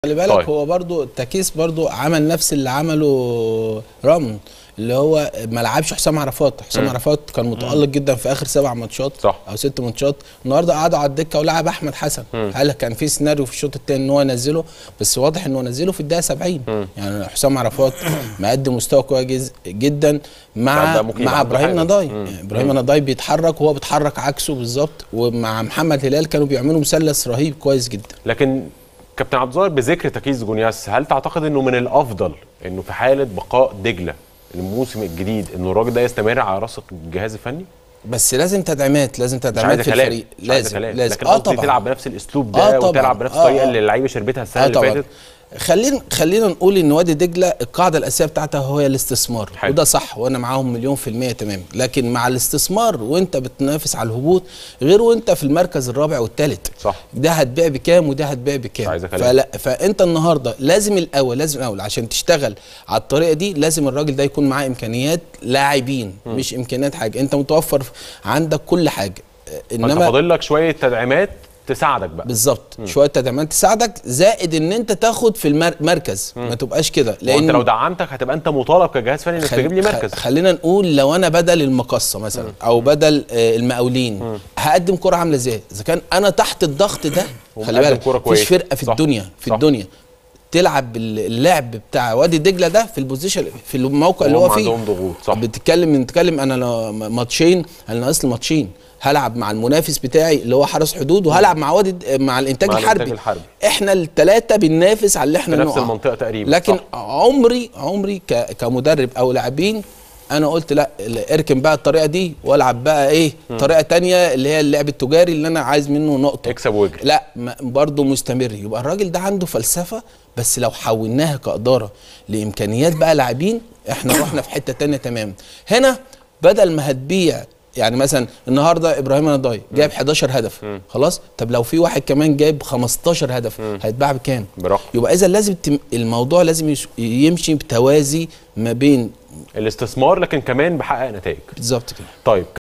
خلي بالك طيب. هو برضو التكيس برضو عمل نفس اللي عمله رامون اللي هو ما لعبش حسام عرفات حسام عرفات كان متالق جدا في اخر سبع ماتشات صح. او ست ماتشات النهارده قعدوا على الدكه ولعب احمد حسن هل كان في سيناريو في الشوط الثاني ان هو ينزله بس واضح ان هو نزله في الدقيقه 70 يعني حسام عرفات مقدم مستوى كويس جدا ساعات مع بقى ممكن يبقى مع عنده ابراهيم حاجة. نضاي يعني ابراهيم نضاي بيتحرك وهو بيتحرك عكسه بالظبط ومع محمد هلال كانوا بيعملوا مثلث رهيب كويس جدا لكن كابتن عبد الظاهر بذكر تكيس جونياس هل تعتقد انه من الافضل انه في حاله بقاء دجله الموسم الجديد انه الراجل ده يستمر على راس الجهاز الفني؟ بس لازم تدعيمات لازم مش تدعيمات عايز في كلام الفريق مش عايز لازم كلام لازم لكن اه قصدي طبعا تلعب بنفس الاسلوب آه ده طبعاً. وتلعب بنفس آه الطريقه آه. اللي اللعيبه شربتها السنه اه اللي طبعا فاتت خلينا خلينا نقول ان وادي دجله القاعده الاساسيه بتاعتها هو الاستثمار حلو. وده صح وانا معاهم مليون في الميه تمام لكن مع الاستثمار وانت بتنافس على الهبوط غير وانت في المركز الرابع والثالث صح ده هتبيع بكام وده هتبيع بكام عايز أكلم. فلا فانت النهارده لازم الاول لازم الاول عشان تشتغل على الطريقه دي لازم الراجل ده يكون معاه امكانيات لاعبين مش امكانيات حاجه انت متوفر عندك كل حاجه انما فاضل لك شويه تدعيمات تساعدك بقى بالظبط شويه تدعيمات تساعدك زائد ان انت تاخد في المركز ما تبقاش كده لان لو دعمتك هتبقى انت مطالب كجهاز فني انك خل- تجيب لي خ- مركز خلينا نقول لو انا بدل المقصه مثلا او بدل آه، المقاولين هقدم كره عامله ازاي اذا كان انا تحت الضغط ده خلي ومقدم بالك كرة مفيش كويسة. فرقه في صح. الدنيا في صح. الدنيا تلعب بال- اللعب بتاع وادي دجله ده في البوزيشن في الموقع اللي وهم هو فيه عندهم ضغوط صح بتتكلم بنتكلم انا لو ماتشين انا ناقص لي ماتشين هلعب مع المنافس بتاعي اللي هو حرس حدود وهلعب مع وادي مع الانتاج مع الحربي الإنتاج الحربي. احنا الثلاثه بننافس على اللي احنا في نفس نقع. المنطقه تقريبا لكن صح. عمري عمري ك- كمدرب او لاعبين انا قلت لا اركن بقى الطريقه دي والعب بقى ايه طريقه تانية اللي هي اللعب التجاري اللي انا عايز منه نقطه اكسب واجري لا ما- برضه مستمر يبقى الراجل ده عنده فلسفه بس لو حولناها كاداره لامكانيات بقى لاعبين احنا رحنا في حته تانية تمام هنا بدل ما هتبيع يعني مثلا النهارده ابراهيم نضاي جايب 11 هدف خلاص طب لو في واحد كمان جايب 15 هدف هيتباع بكام برقم يبقى اذا لازم تم الموضوع لازم يش- يمشي بتوازي ما بين الاستثمار لكن كمان بحقق نتائج بالظبط كده طيب